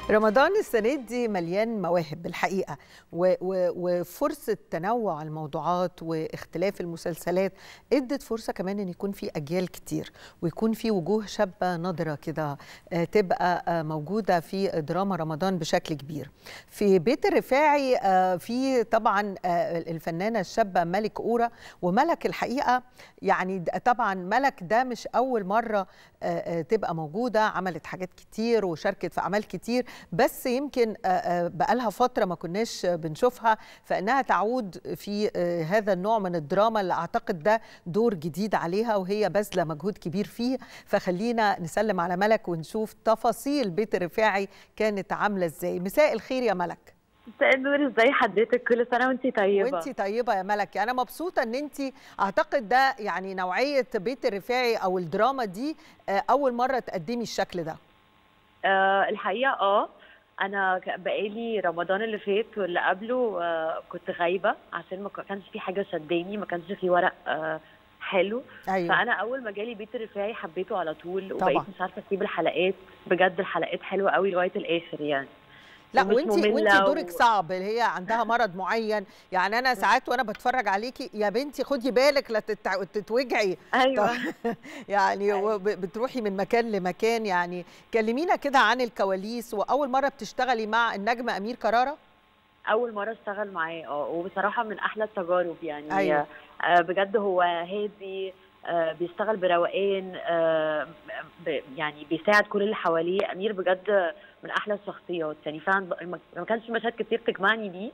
رمضان السنة دي مليان مواهب بالحقيقة و- و- وفرصة تنوع الموضوعات واختلاف المسلسلات ادت فرصة كمان ان يكون في اجيال كتير ويكون في وجوه شابة نضرة كده آه، تبقى آه، موجودة في دراما رمضان بشكل كبير في بيت الرفاعي آه، في طبعا آه، الفنانة الشابة ملك أورا وملك الحقيقة يعني د- طبعا ملك ده مش أول مرة آه، آه، تبقى موجودة عملت حاجات كتير وشاركت في أعمال كتير بس يمكن آه، آه، بقالها فترة ما كناش بنشوفها فإنها تعود في آه، هذا النوع من الدراما اللي أعتقد ده دور جديد عليها وهي باذله مجهود كبير فيه فخلينا نسلم على ملك ونشوف تفاصيل بيت الرفاعي كانت عاملة ازاي مساء الخير يا ملك مساء النور ازاي حضرتك كل سنه وانت طيبه وانت طيبة يا ملك انا مبسوطة ان انت اعتقد ده يعني نوعية بيت الرفاعي او الدراما دي آه، اول مرة تقدمي الشكل ده آه الحقيقه اه انا ك- بقالي رمضان اللي فات واللي قبله آه كنت غايبه عشان ما ك- كانش في حاجه شداني ما كانش في ورق آه حلو ايوه فانا اول ما جالي بيت الرفاعي حبيته على طول طبعاً. وبقيت مش عارفه اسيب الحلقات بجد الحلقات حلوه قوي لغايه الاخر يعني لا ومش وانت وانت مملة دورك و- صعب اللي هي عندها مرض معين يعني انا ساعات وانا بتفرج عليكي يا بنتي خدي بالك لا تتع- تتوجعي ايوه يعني أيوة. وب- بتروحي من مكان لمكان يعني كلمينا كده عن الكواليس واول مره بتشتغلي مع النجم امير كرارة اول مره اشتغل معاه اه وبصراحه من احلى التجارب يعني أيوة. آه بجد هو هادي آه بيشتغل بروقان آه ب- يعني بيساعد كل اللي حواليه امير بجد من احلى الشخصيات يعني فعلا ب- ما ما كانش مشاهد كتير تجمعني بيه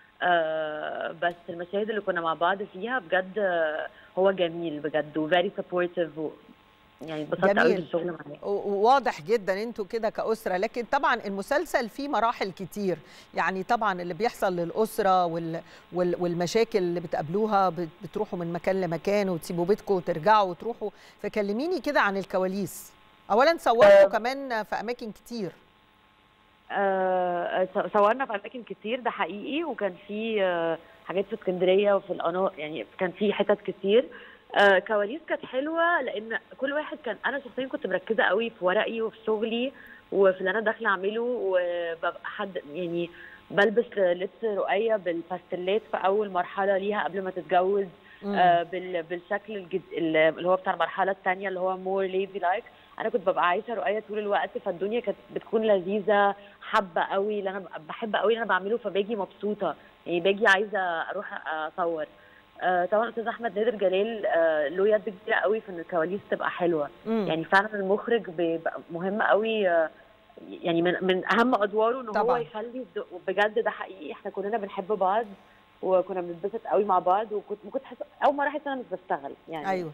آه بس المشاهد اللي كنا مع بعض فيها بجد آه، هو جميل بجد وفيري سبورتيف يعني اتبسطت قوي جميل. بالشغل معاه و- وواضح جدا انتوا كده كأسرة لكن طبعا المسلسل فيه مراحل كتير يعني طبعا اللي بيحصل للأسرة وال وال والمشاكل اللي بتقابلوها بت- بتروحوا من مكان لمكان وتسيبوا بيتكم وترجعوا وتروحوا فكلميني كده عن الكواليس أولا صورتوا آه. كمان في أماكن كتير آه، ص- صورنا في اماكن كتير ده حقيقي وكان في آه، حاجات في اسكندريه وفي القناه يعني كان في حتت كتير آه، كواليس كانت حلوه لان كل واحد كان انا شخصيا كنت مركزه قوي في ورقي وفي شغلي وفي اللي انا داخله اعمله وببقى حد يعني بلبس لبس رقيه بالباستلات في اول مرحله ليها قبل ما تتجوز مم. آه، بال- بالشكل الجد... اللي هو بتاع المرحله الثانيه اللي هو مور ليزي لايك انا كنت ببقى عايشه رؤيه طول الوقت فالدنيا كانت بتكون لذيذه حابه قوي اللي انا ب- بحب قوي اللي انا بعمله فباجي مبسوطه يعني باجي عايزه اروح اصور آه، طبعا استاذ احمد نادر جلال آه، له يد كبيره قوي في ان الكواليس تبقى حلوه مم. يعني فعلا المخرج بيبقى مهم قوي آه، يعني من من اهم ادواره ان هو طبعاً. يخلي الد- بجد ده حقيقي احنا كلنا بنحب بعض وكنا بنتبسط قوي مع بعض وكنت ما كنت حاسه اول مره احس ان انا مش بشتغل يعني أيوه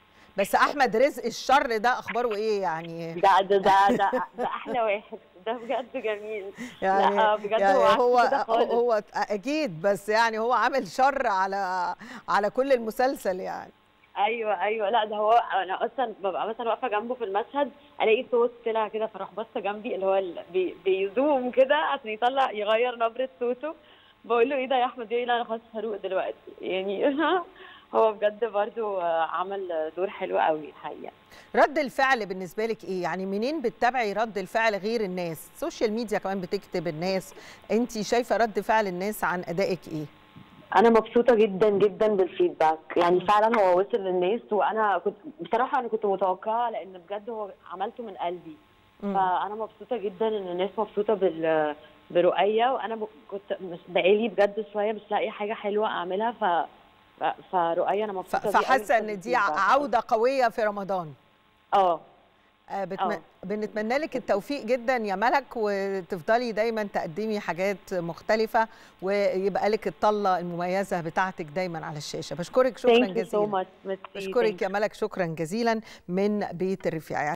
بس أحمد رزق الشر ده أخباره إيه يعني ده ده ده ده, ده احلى واحد ده بجد جميل يعني لا بجد يعني هو عكس هو كده خالص. هو اكيد بس يعني هو عامل شر على على كل المسلسل يعني ايوه ايوه لا ده هو انا اصلا ببقى مثلا واقفه جنبه في المشهد الاقي صوت طلع كده فاروح باصه جنبي اللي هو ال- بي بيزوم كده عشان يطلع يغير نبره صوته بقول له ايه ده يا احمد يقول لي لا انا خلاص هروق دلوقتي يعني هو بجد برضو عمل دور حلو قوي الحقيقه رد الفعل بالنسبه لك ايه يعني منين بتتابعي رد الفعل غير الناس السوشيال ميديا كمان بتكتب الناس انت شايفه رد فعل الناس عن ادائك ايه انا مبسوطه جدا جدا بالفيدباك يعني فعلا هو وصل للناس وانا كنت بصراحه انا كنت متوقعه لان بجد هو عملته من قلبي مم. فانا مبسوطه جدا ان الناس مبسوطه بال برؤيه وانا ب- كنت مش بقالي بجد شويه مش لاقيه حاجه حلوه اعملها ف ف- فرؤيه انا ف- مبسوطه بيه قوي فحاسه بسبب ان دي الفيدباك. عوده قويه في رمضان اه آه، بتم... آه. بنتمنى لك التوفيق جدا يا ملك وتفضلي دايما تقدمي حاجات مختلفه ويبقى لك الطله المميزه بتاعتك دايما على الشاشه بشكرك شكرا ثانك يو سو جزيلا ماتش بشكرك يا ملك شكرا جزيلا من بيت الرفاعي